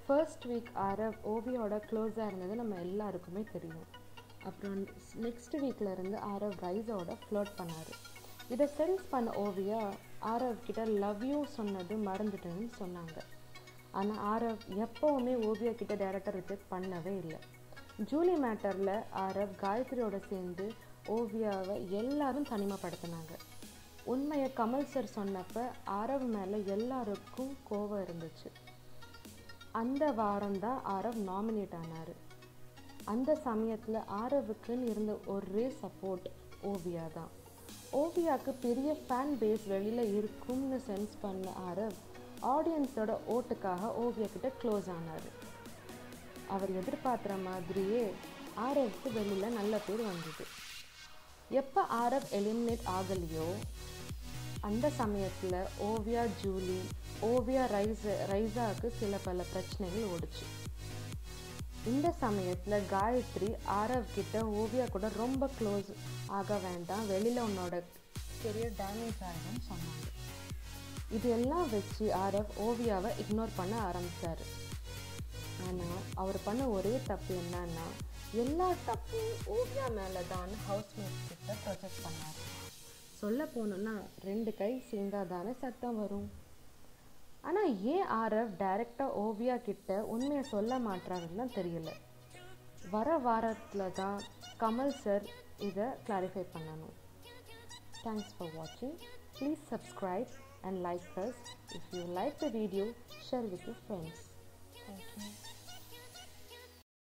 first week Aarav ஓவியோட க்ளோஸாக இருந்தது நம்ம எல்லாருக்குமே தெரியும் அப்புறம் நெக்ஸ்ட் வீக்கில் இருந்து ஆரவ் ரைஸோட ஃப்ளோட் பண்ணார் இதை சென்ஸ் பண்ண ஓவியா ஆரவ் கிட்ட லவ் யூ சொன்னது மறந்துட்டேன்னு சொன்னாங்க ஆனால் ஆரவ் எப்போவுமே ஓவியா கிட்ட டேரக்டர் ரிஜெக்ட் பண்ணவே இல்லை ஜூலி மேட்டரில் ஆரவ் காயத்ரியோட சேர்ந்து ஓவியாவை எல்லாரும் தனிமைப்படுத்தினாங்க உண்மையை கமல் சார் சொன்னப்ப ஆரவ் மேலே எல்லாருக்கும் கோவம் இருந்துச்சு அந்த வாரம்தான் ஆரவ் நாமினேட் ஆனார் அந்த சமயத்தில் ஆரவுக்குன்னு இருந்த ஒரே சப்போர்ட் ஓவியா தான் ஓவியாவுக்கு பெரிய ஃபேன் பேஸ் வெளியில் இருக்கும்னு சென்ஸ் பண்ண ஆரவ் ஆடியன்ஸோட ஓட்டுக்காக ஓவியா கிட்ட க்ளோஸ் ஆனார் அவர் எதிர்பார்க்குற மாதிரியே ஆரவுக்கு வெளியில் நல்ல பேர் வந்தது எப்போ ஆரவ் எலிமினேட் ஆகலையோ அந்த சமயத்தில் ஓவியா ஜூலி ஓவியா ரைஸ் ரைஸாவுக்கு சில பல பிரச்சனைகள் ஓடுச்சு இந்த சமயத்தில் காயத்ரி ஆரவ் கிட்ட ஓவியா கூட ரொம்ப க்ளோஸ் ஆக வேண்டாம் வெளியில் உன்னோட கெரியர் டேமேஜ் ஆகிடும்னு சொன்னாங்க இது எல்லாம் வச்சு ஆரவ் ஓவியாவை இக்னோர் பண்ண ஆரம்பித்தார் ஆனால் அவர் பண்ண ஒரே தப்பு என்னன்னா எல்லா தப்பும் ஓவியா மேலே தான் ஹவுஸ்மேட் கிட்ட ப்ரொஜெக்ட் பண்ணார் சொல்ல போனோம்னா ரெண்டு கை சேர்ந்தால் தானே சத்தம் வரும் ஆனால் ஏன் ஆரவ் டைரெக்டாக ஓவியா கிட்ட உண்மையை சொல்ல மாட்டாருன்னு தெரியல வர வாரத்தில் தான் கமல் சார் இதை கிளாரிஃபை பண்ணணும் தேங்க்ஸ் ஃபார் வாட்சிங் please subscribe and like us if you like the video share with your friends thank you